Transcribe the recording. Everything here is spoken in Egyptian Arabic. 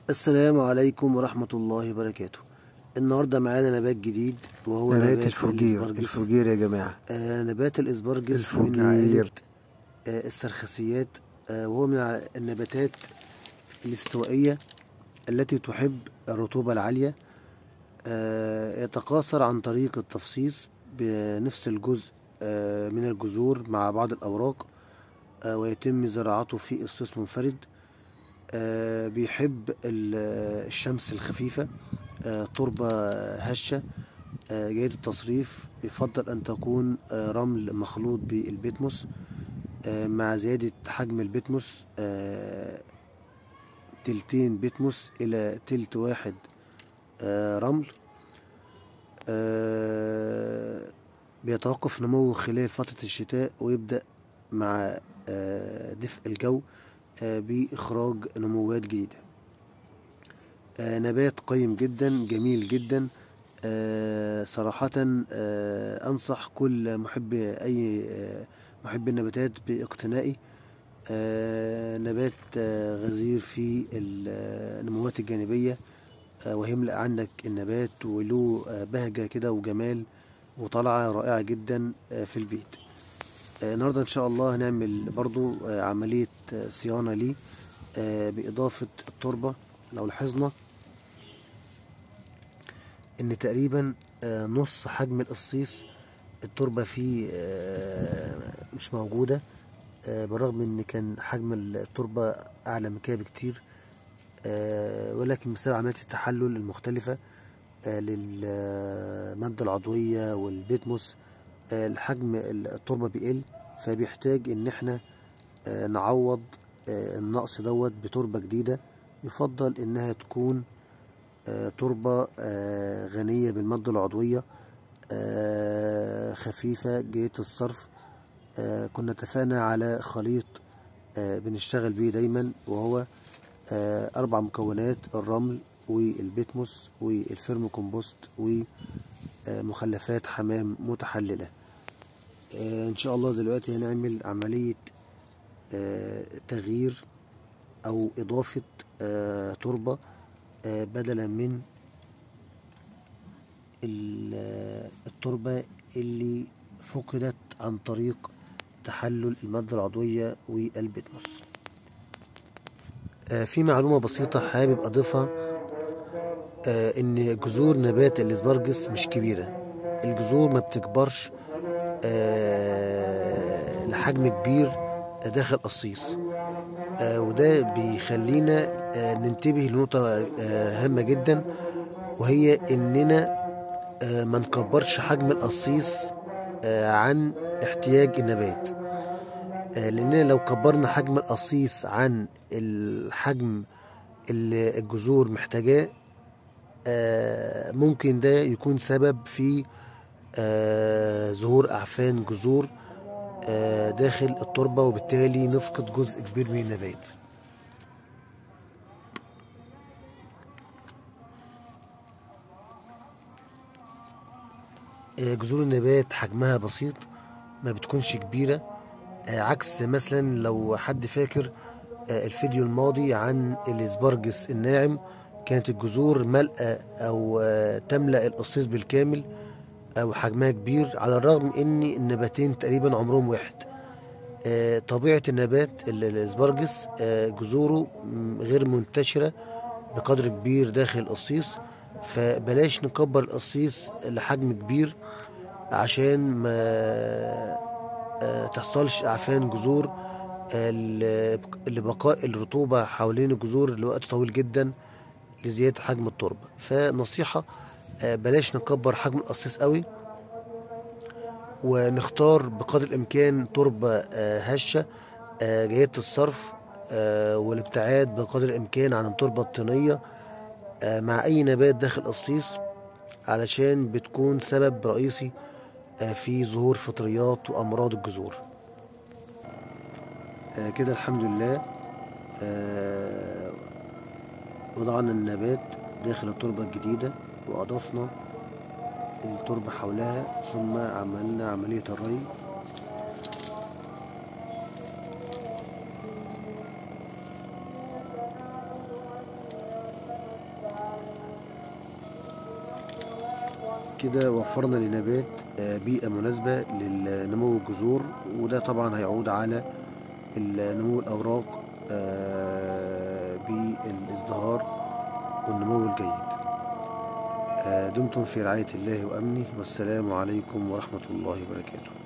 السلام عليكم ورحمة الله وبركاته النهاردة معانا نبات جديد وهو نبات الفجير الإسبرجس. الفجير يا جماعة آه نبات الإسبرجس من الفجير. عائلة آه السرخسيات آه وهو من ع- النباتات الاستوائية التي تحب الرطوبة العالية آه يتقاصر عن طريق التفصيص بنفس الجزء آه من الجذور مع بعض الأوراق آه ويتم زراعته في قصيص منفرد آه بيحب ال- الشمس الخفيفة آه تربة هشة آه جيد التصريف يفضل أن تكون آه رمل مخلوط بالبيتموس آه مع زيادة حجم البيتموس آه تلتين بيتموس إلى تلت واحد آه رمل آه بيتوقف نموه خلال فترة الشتاء ويبدأ مع آه دفء الجو آه بإخراج نموات جديدة آه نبات قيم جدا جميل جدا آه صراحة آه أنصح كل محب أي آه محب النباتات باقتنائه آه نبات آه غزير في النموات الجانبية آه وهيملأ عنك النبات وله آه بهجة كده وجمال وطلعة رائعة جدا آه في البيت آه النهاردة إن شاء الله هنعمل برضو آه عملية آه صيانة ليه آه بإضافة التربة لو لاحظنا إن تقريبا آه نص حجم القصيص التربة فيه آه مش موجودة آه بالرغم إن كان حجم التربة أعلى من كده بكتير آه ولكن بسبب عمليات التحلل المختلفة آه للمادة العضوية والبيتموس آه الحجم التربة بيقل فبيحتاج إن احنا آه نعوض آه النقص دوت بتربة جديدة يفضل إنها تكون آه تربة آه غنية بالمادة العضوية آه خفيفة جيدة الصرف آه كنا اتفقنا على خليط آه بنشتغل بيه دايما وهو آه أربع مكونات الرمل والبيتموس والفيرمو كومبوست ومخلفات حمام متحللة آه إن شاء الله دلوقتي هنعمل عملية آه تغيير أو إضافة آه تربة آه بدلا من ال- التربة اللي فقدت عن طريق تحلل المادة العضوية والبيتموس آه، في معلومة بسيطة حابب أضيفها آه، إن جذور نبات الإسبرجس مش كبيرة الجذور ما بتكبرش آه، لحجم كبير داخل قصيص آه، وده بيخلينا آه، ننتبه لنقطة آه، هامة جدا وهي إننا آه، ما نكبرش حجم القصيص آه، عن احتياج النبات آه، لأننا لو كبرنا حجم القصيص عن الحجم اللي الجذور محتاجاه آه، ممكن ده يكون سبب في آه، ظهور أعفان جذور آه، داخل التربة وبالتالي نفقد جزء كبير من النبات آه، جذور النبات حجمها بسيط ما بتكونش كبيرة آه، عكس مثلا لو حد فاكر آه، الفيديو الماضي عن الاسبرجس الناعم كانت الجذور ملأة أو آه، تملأ القصيص بالكامل أو حجمها كبير على الرغم إن النباتين تقريبا عمرهم واحد آه، طبيعة النبات ال- الاسبرجس آه، جذوره م- غير منتشرة بقدر كبير داخل القصيص فبلاش نكبر القصيص لحجم كبير عشان ما آه، تحصلش اعفان جذور آه، ل- لبقاء الرطوبة حوالين الجذور لوقت طويل جدا لزيادة حجم التربة فنصيحة آه، بلاش نكبر حجم القصيص قوي ونختار بقدر الامكان تربة آه، هشة آه، جيدة الصرف آه، والابتعاد بقدر الامكان عن التربة الطينية آه، مع اي نبات داخل قصيص علشان بتكون سبب رئيسي آه، في ظهور فطريات وامراض الجذور آه، كده الحمد لله آه، وضعنا النبات داخل التربة الجديدة وأضفنا التربة حولها ثم عملنا عملية الري كده وفرنا لنبات آه، بيئة مناسبة لنمو الجذور وده طبعا هيعود على ال- نمو الأوراق آه، بالازدهار والنمو الجيد آه، دمتم في رعاية الله وأمنه والسلام عليكم ورحمة الله وبركاته